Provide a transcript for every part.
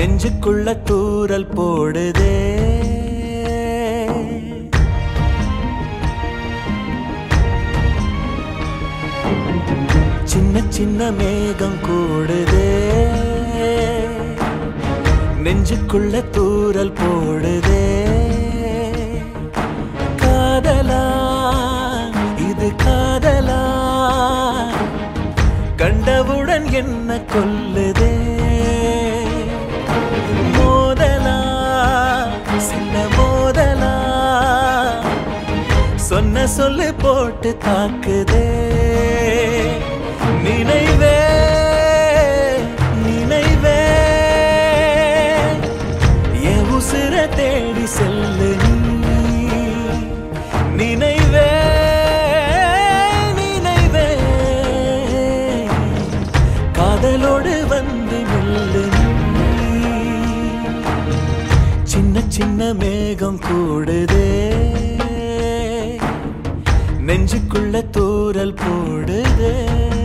நெஞ்சுக்குள்ள தூரல் போடுதே சின்ன சின்ன மேகம் கூடுதே நெஞ்சுக்குள்ள தூரல் போடுதே காதலா இது காதலா கண்டவுடன் என்ன கொல்லுதே மோதலா சின்ன மோதலா சொன்ன சொல்லு போட்டு தாக்குதே நினைவே நினைவே என் உசுர தேடி செல்லு நீ நினைவே நினைவே காதலோடு வந்து மெல்லு நீ சின்ன சின்ன மேகம் கூடுதே நெஞ்சுக்குள்ள தூரல் போடுதே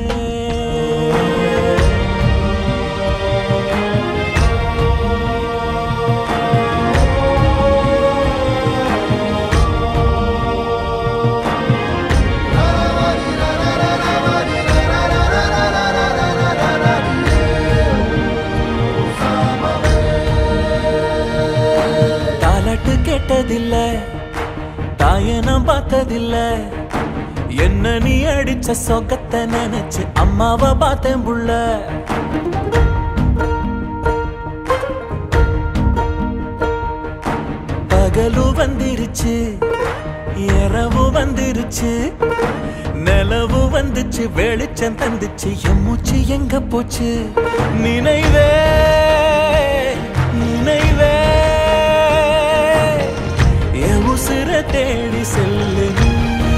தாலாட்டு கேட்டதில்ல தாய நான் பார்த்ததில்ல என்ன நீ அடிச்ச சொகத்தை நினைச்சு அம்மாவை பார்த்தேன் புள்ள பகலு வந்துருச்சு இரவு வந்துருச்சு நிலவு வந்துச்சு வெளிச்சம் தந்துச்சு என் மூச்சு எங்க போச்சு நினைவே நினைவே என் உசுர தேடி செல்லு நீ.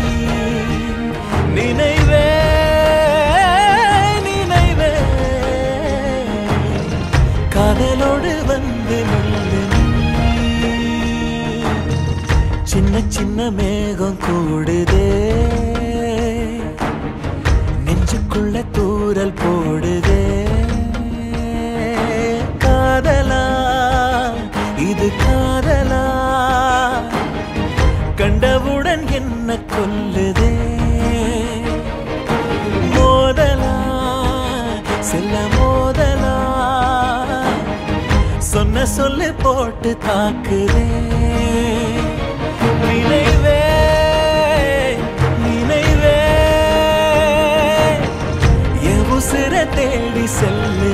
நினைவே நினைவே காதலோடு வந்து நில்லு நீ. சின்ன சின்ன மேகம் கூடுதே நெஞ்சுக்குள்ள தூரல் போடுதே காதலா இது காதலா கண்டவுடன் என்ன கொல்லுதே மோதலா செல்ல மோதலா சொன்ன சொல்லு போட்டு தாக்குதே நினைவே நினைவே என் உசுர தேடி செல்லு